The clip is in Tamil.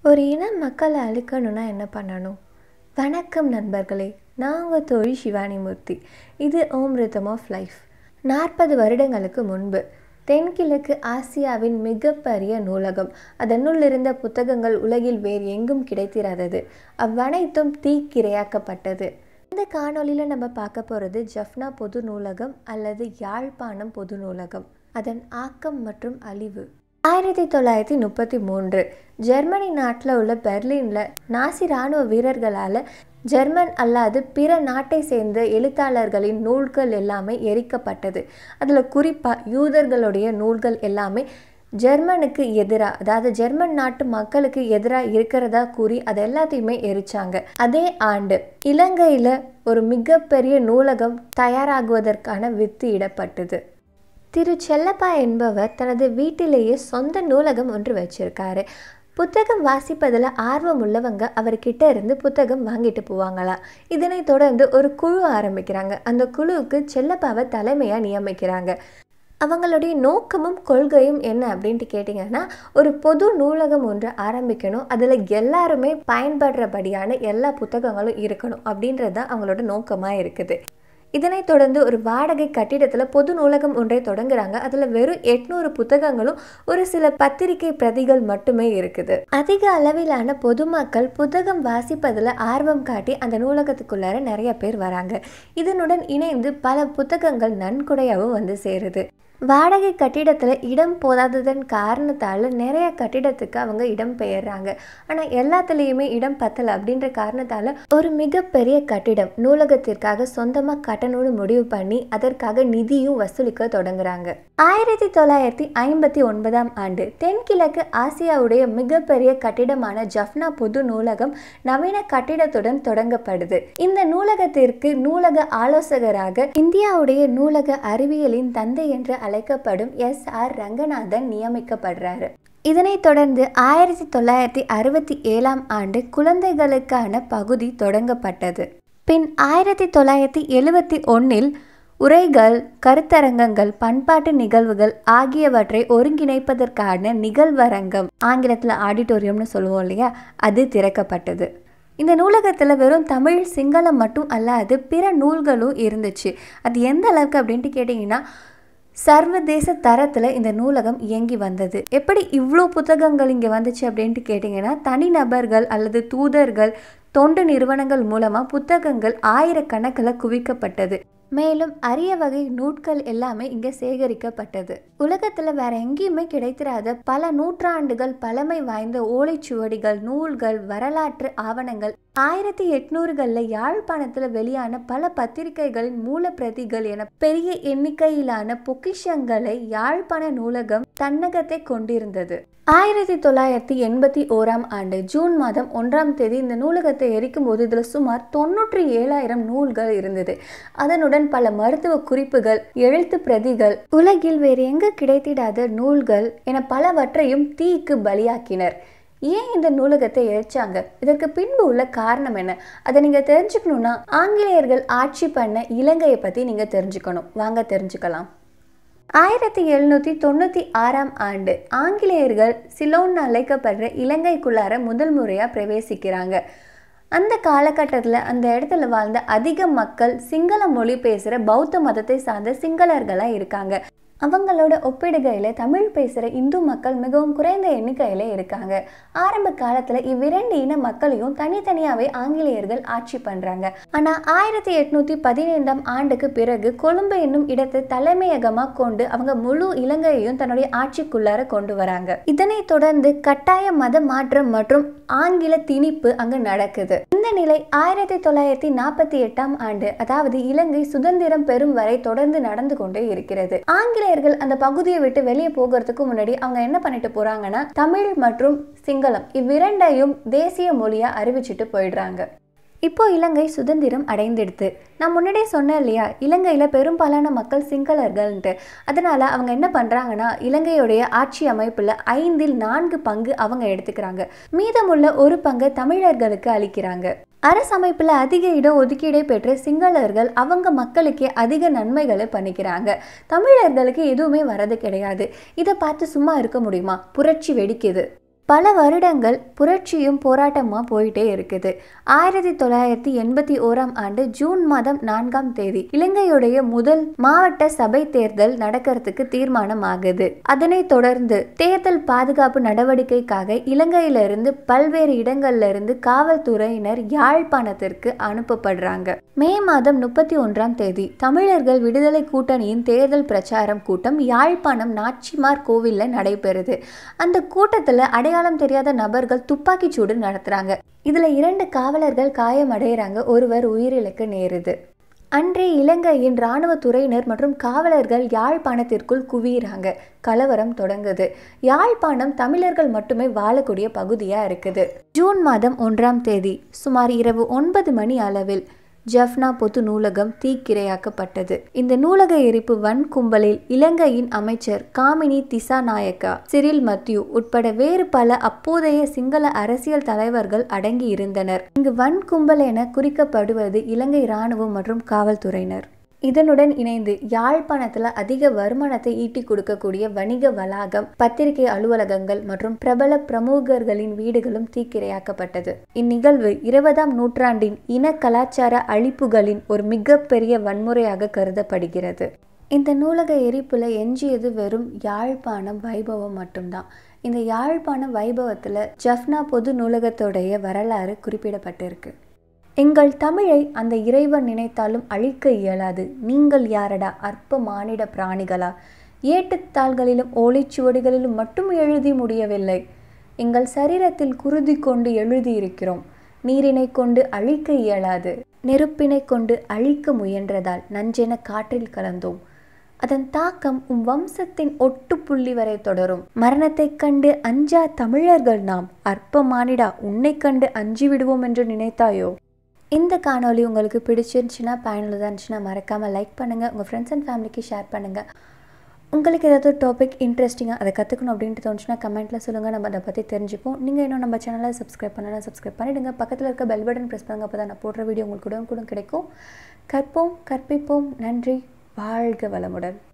ஒரு இன மக்களை அழிக்கணும்னா என்ன பண்ணணும் வணக்கம் நண்பர்களே நான் உங்கள் தோழி சிவானிமூர்த்தி இது ஓம் ரிதம் ஆஃப் லைஃப் நாற்பது வருடங்களுக்கு முன்பு தென்கிழக்கு ஆசியாவின் மிகப்பெரிய நூலகம் அதனுள் இருந்த புத்தகங்கள் உலகில் வேறு எங்கும் கிடைத்திராதது அவ்வனைத்தும் தீக்கிரையாக்கப்பட்டது இந்த காணொளியில் நம்ம பார்க்க போகிறது ஜஃப்னா பொது நூலகம் அல்லது யாழ்ப்பாணம் பொது நூலகம் அதன் ஆக்கம் மற்றும் அழிவு ஆயிரத்தி தொள்ளாயிரத்தி முப்பத்தி மூன்று ஜெர்மனி நாட்டில் உள்ள பெர்லினில் நாசி இராணுவ வீரர்களால் ஜெர்மன் அல்லாது பிற நாட்டை சேர்ந்த எழுத்தாளர்களின் நூல்கள் எல்லாமே எரிக்கப்பட்டது அதில் குறிப்பாக யூதர்களுடைய நூல்கள் எல்லாமே ஜெர்மனுக்கு எதிராக அதாவது ஜெர்மன் நாட்டு மக்களுக்கு எதிராக இருக்கிறதா கூறி அது எல்லாத்தையுமே எரிச்சாங்க அதே ஆண்டு இலங்கையில் ஒரு மிகப்பெரிய நூலகம் தயாராகுவதற்கான வித்து இடப்பட்டது திரு செல்லப்பா என்பவர் தனது வீட்டிலேயே சொந்த நூலகம் ஒன்று வச்சிருக்காரு புத்தகம் வாசிப்பதில் ஆர்வம் உள்ளவங்க அவர்கிட்ட இருந்து புத்தகம் வாங்கிட்டு போவாங்களாம் இதனை தொடர்ந்து ஒரு குழு ஆரம்பிக்கிறாங்க அந்த குழுவுக்கு செல்லப்பாவை தலைமையாக நியமிக்கிறாங்க அவங்களுடைய நோக்கமும் கொள்கையும் என்ன அப்படின்ட்டு கேட்டிங்கன்னா ஒரு பொது நூலகம் ஒன்று ஆரம்பிக்கணும் அதில் எல்லாருமே பயன்படுறபடியான எல்லா புத்தகங்களும் இருக்கணும் அப்படின்றது தான் அவங்களோட நோக்கமாக இருக்குது இதனைத் தொடர்ந்து ஒரு வாடகை கட்டிடத்தில் பொது நூலகம் ஒன்றை தொடங்குறாங்க அதில் வெறும் எட்நூறு புத்தகங்களும் ஒரு சில பத்திரிகை பிரதிகள் மட்டுமே இருக்குது அதிக அளவிலான பொதுமக்கள் புத்தகம் வாசிப்பதில் ஆர்வம் காட்டி அந்த நூலகத்துக்குள்ளார நிறைய பேர் வராங்க இதனுடன் இணைந்து பல புத்தகங்கள் நன்கொடையாகவும் வந்து சேருது வாடகை கட்டிடத்தில் இடம் போதாததன் காரணத்தால் நிறைய கட்டிடத்துக்கு அவங்க இடம் பெயர்றாங்க ஆனால் எல்லாத்துலேயுமே இடம் பத்தலை அப்படின்ற காரணத்தால் ஒரு மிகப்பெரிய கட்டிடம் நூலகத்திற்காக சொந்தமாக கட்டணும்னு முடிவு பண்ணி அதற்காக நிதியும் வசூலிக்க தொடங்குறாங்க ஆயிரத்தி தொள்ளாயிரத்தி ஐம்பத்தி ஒன்பதாம் ஆண்டு தென்கிழக்கு ஆசியாவுடைய மிகப்பெரிய கட்டிடமான ஜஃப்னா பொது நூலகம் நவீன கட்டிடத்துடன் தொடங்கப்படுது இந்த நூலகத்திற்கு நூலக ஆலோசகராக இந்தியாவுடைய நூலக அறிவியலின் தந்தை என்று அழைக்கப்படும் எஸ் ஆர் ரங்கநாதன் நியமிக்கப்படுறாரு இதனைத் தொடர்ந்து ஆயிரத்தி தொள்ளாயிரத்தி அறுபத்தி ஏழாம் ஆண்டு குழந்தைகளுக்கான பகுதி தொடங்கப்பட்டது பின் ஆயிரத்தி தொள்ளாயிரத்தி எழுபத்தி ஒன்றில் உரைகள் கருத்தரங்கங்கள் பண்பாட்டு நிகழ்வுகள் ஆகியவற்றை ஒருங்கிணைப்பதற்கான நிகழ்வரங்கம் ஆங்கிலத்தில் ஆடிட்டோரியம்னு சொல்லுவோம் இல்லையா அது திறக்கப்பட்டது இந்த நூலகத்தில் வெறும் தமிழ் சிங்களம் மட்டும் அல்லாது பிற நூல்களும் இருந்துச்சு அது எந்த அளவுக்கு அப்படின்ட்டு கேட்டிங்கன்னா சர்வதேச தரத்தில் இந்த நூலகம் இயங்கி வந்தது எப்படி இவ்வளோ புத்தகங்கள் இங்கே வந்துச்சு அப்படின்ட்டு கேட்டிங்கன்னா தனிநபர்கள் அல்லது தூதர்கள் தொண்டு நிறுவனங்கள் மூலமாக புத்தகங்கள் ஆயிரக்கணக்கில் குவிக்கப்பட்டது மேலும் அரிய வகை நூட்கள் எல்லாமே இங்கே சேகரிக்கப்பட்டது உலகத்தில் வேற எங்கேயுமே கிடைத்திராத பல நூற்றாண்டுகள் பழமை வாய்ந்த ஓலைச்சுவடிகள் நூல்கள் வரலாற்று ஆவணங்கள் ஆயிரத்தி எட்நூறுகளில் யாழ்ப்பாணத்தில் வெளியான பல பத்திரிகைகளின் மூலப்பிரதிகள் என பெரிய எண்ணிக்கையிலான பொக்கிஷங்களை யாழ்ப்பாண நூலகம் தன்னகத்தை கொண்டிருந்தது ஆயிரத்தி தொள்ளாயிரத்தி எண்பத்தி ஓராம் ஆண்டு ஜூன் மாதம் ஒன்றாம் தேதி இந்த நூலகத்தை எரிக்கும் போது இதில் சுமார் தொன்னூற்றி ஏழாயிரம் நூல்கள் இருந்தது அதனுடன் பல மருத்துவ குறிப்புகள் எழுத்து பிரதிகள் உலகில் வேறு எங்கு கிடைத்திடாத நூல்கள் என பலவற்றையும் தீக்கு பலியாக்கினர் ஏன் இந்த நூலகத்தை எரிச்சாங்க இதற்கு பின்பு உள்ள காரணம் என்ன அதை நீங்கள் தெரிஞ்சுக்கணுன்னா ஆங்கிலேயர்கள் ஆட்சி பண்ண இலங்கையை பற்றி நீங்கள் தெரிஞ்சுக்கணும் வாங்க தெரிஞ்சுக்கலாம் ஆயிரத்தி எழுநூற்றி தொண்ணூற்றி ஆறாம் ஆண்டு ஆங்கிலேயர்கள் சிலோன் அழைக்கப்படுற இலங்கைக்குள்ளார முதல் முறையாக பிரவேசிக்கிறாங்க அந்த காலகட்டத்தில் அந்த இடத்துல வாழ்ந்த அதிக மக்கள் சிங்கள மொழி பேசுகிற பௌத்த மதத்தை சார்ந்த சிங்களர்களாக இருக்காங்க அவங்களோட ஒப்பிடுகையில் தமிழ் பேசுகிற இந்து மக்கள் மிகவும் குறைந்த எண்ணிக்கையில் இருக்காங்க ஆரம்ப காலத்தில் இவ்விரண்டு இன மக்களையும் தனித்தனியாகவே ஆங்கிலேயர்கள் ஆட்சி பண்ணுறாங்க ஆனால் ஆயிரத்தி எட்நூற்றி பதினைந்தாம் ஆண்டுக்கு பிறகு கொழும்பு என்னும் இடத்தை தலைமையகமாக கொண்டு அவங்க முழு இலங்கையையும் தன்னுடைய ஆட்சிக்குள்ளார கொண்டு வராங்க இதனைத் தொடர்ந்து கட்டாய மத மாற்றம் மற்றும் ஆங்கில திணிப்பு அங்கு நடக்குது இந்த நிலை ஆயிரத்தி தொள்ளாயிரத்தி நாற்பத்தி எட்டாம் ஆண்டு அதாவது இலங்கை சுதந்திரம் பெறும் வரை தொடர்ந்து நடந்து கொண்டே இருக்கிறது ஆங்கிலேயர்கள் அந்த பகுதியை விட்டு வெளியே போகிறதுக்கு முன்னாடி அவங்க என்ன பண்ணிட்டு போறாங்கன்னா தமிழ் மற்றும் சிங்களம் இவ்விரண்டையும் தேசிய மொழியா அறிவிச்சிட்டு போயிடுறாங்க இப்போ இலங்கை சுதந்திரம் அடைந்துடுது நான் முன்னாடியே சொன்னேன் இல்லையா இலங்கையில் பெரும்பாலான மக்கள் சிங்களர்கள்ன்ட்டு அதனால் அவங்க என்ன பண்ணுறாங்கன்னா இலங்கையுடைய ஆட்சி அமைப்பில் ஐந்தில் நான்கு பங்கு அவங்க எடுத்துக்கிறாங்க மீதமுள்ள ஒரு பங்கு தமிழர்களுக்கு அளிக்கிறாங்க அரசமைப்பில் அதிக இடம் ஒதுக்கீடை பெற்ற சிங்களர்கள் அவங்க மக்களுக்கே அதிக நன்மைகளை பண்ணிக்கிறாங்க தமிழர்களுக்கு எதுவுமே வரது கிடையாது இதை பார்த்து சும்மா இருக்க முடியுமா புரட்சி வெடிக்குது பல வருடங்கள் புரட்சியும் போராட்டமாக போயிட்டே இருக்குது ஆயிரத்தி தொள்ளாயிரத்தி எண்பத்தி ஓராம் ஆண்டு ஜூன் மாதம் நான்காம் தேதி இலங்கையுடைய முதல் மாவட்ட சபை தேர்தல் நடக்கிறதுக்கு தீர்மானம் ஆகுது அதனைத் தொடர்ந்து தேர்தல் பாதுகாப்பு நடவடிக்கைக்காக இலங்கையிலிருந்து பல்வேறு இடங்கள்ல இருந்து காவல்துறையினர் யாழ்ப்பாணத்திற்கு அனுப்பப்படுறாங்க மே மாதம் முப்பத்தி ஒன்றாம் தேதி தமிழர்கள் விடுதலை கூட்டணியின் தேர்தல் பிரச்சாரம் கூட்டம் யாழ்ப்பாணம் நாச்சிமார் கோவில்ல நடைபெறுது அந்த கூட்டத்துல அடையாளம் தெரியாத நபர்கள் துப்பாக்கிச் சூடு நடத்துறாங்க இதுல இரண்டு காவலர்கள் காயமடைகிறாங்க ஒருவர் உயிரிழக்க நேருது அன்றே இலங்கையின் இராணுவ துறையினர் மற்றும் காவலர்கள் யாழ்ப்பாணத்திற்குள் குவியிறாங்க கலவரம் தொடங்குது யாழ்ப்பாணம் தமிழர்கள் மட்டுமே வாழக்கூடிய பகுதியாக இருக்குது ஜூன் மாதம் ஒன்றாம் தேதி சுமார் இரவு ஒன்பது மணி அளவில் ஜஃப்னா பொது நூலகம் தீக்கிரையாக்கப்பட்டது இந்த நூலக எரிப்பு வன் கும்பலில் இலங்கையின் அமைச்சர் காமினி திசாநாயக்கா சிறில் மத்யூ உட்பட வேறு பல அப்போதைய சிங்கள அரசியல் தலைவர்கள் அடங்கி இருந்தனர் இங்கு வன் கும்பல் என குறிக்கப்படுவது இலங்கை இராணுவம் மற்றும் காவல்துறையினர் இதனுடன் இணைந்து யாழ்ப்பாணத்தில் அதிக வருமானத்தை ஈட்டி கொடுக்கக்கூடிய வணிக வளாகம் பத்திரிகை அலுவலகங்கள் மற்றும் பிரபல பிரமுகர்களின் வீடுகளும் தீக்கிரையாக்கப்பட்டது இந்நிகழ்வு இருபதாம் நூற்றாண்டின் இன கலாச்சார அழிப்புகளின் ஒரு மிகப்பெரிய வன்முறையாக கருதப்படுகிறது இந்த நூலக எரிப்புல எஞ்சியது வெறும் யாழ்ப்பாணம் வைபவம் மட்டும்தான் இந்த யாழ்ப்பாணம் வைபவத்தில் ஜஃப்னா பொது நூலகத்தோடைய வரலாறு குறிப்பிடப்பட்டிருக்கு எங்கள் தமிழை அந்த இறைவன் நினைத்தாலும் அழிக்க இயலாது நீங்கள் யாரடா அற்ப மானிட பிராணிகளா ஏட்டுத்தாள்களிலும் ஓலைச்சுவடிகளிலும் மட்டும் எழுதி முடியவில்லை எங்கள் சரீரத்தில் குருதி கொண்டு எழுதியிருக்கிறோம் நீரினை கொண்டு அழிக்க இயலாது நெருப்பினை கொண்டு அழிக்க முயன்றதால் நஞ்சென காற்றில் கலந்தோம் அதன் தாக்கம் உம் வம்சத்தின் ஒட்டு புள்ளி வரை தொடரும் மரணத்தைக் கண்டு அஞ்சா தமிழர்கள் நாம் அற்ப மானிடா உன்னை கண்டு அஞ்சி விடுவோம் என்று நினைத்தாயோ இந்த காணொலி உங்களுக்கு பிடிச்சிருந்துச்சுன்னா பயனுள்ளதாக இருந்துச்சுன்னா மறக்காமல் லைக் பண்ணுங்கள் உங்கள் ஃப்ரெண்ட்ஸ் அண்ட் ஃபேமிலிக்கு ஷேர் பண்ணுங்கள் உங்களுக்கு ஏதாவது டாபிக் இன்ட்ரெஸ்டிங்காக அதை கற்றுக்கணும் அப்படின்ட்டு தோணுச்சுன்னா கமெண்ட்டில் சொல்லுங்கள் நம்ம அதை பற்றி தெரிஞ்சுப்போம் நீங்கள் இன்னும் நம்ம சேனலை சப்ஸ்கிரைப் பண்ணலாம் சப்ஸ்கிரைப் பண்ணிவிடுங்க பக்கத்தில் இருக்க பெல் பட்டன் ப்ரெஸ் பண்ணுங்கள் அப்போ தான் நான் போடுற வீடியோ உங்களுக்கு கூட கூட கிடைக்கும் கற்போம் கற்பிப்போம் நன்றி வாழ்க வளமுடன்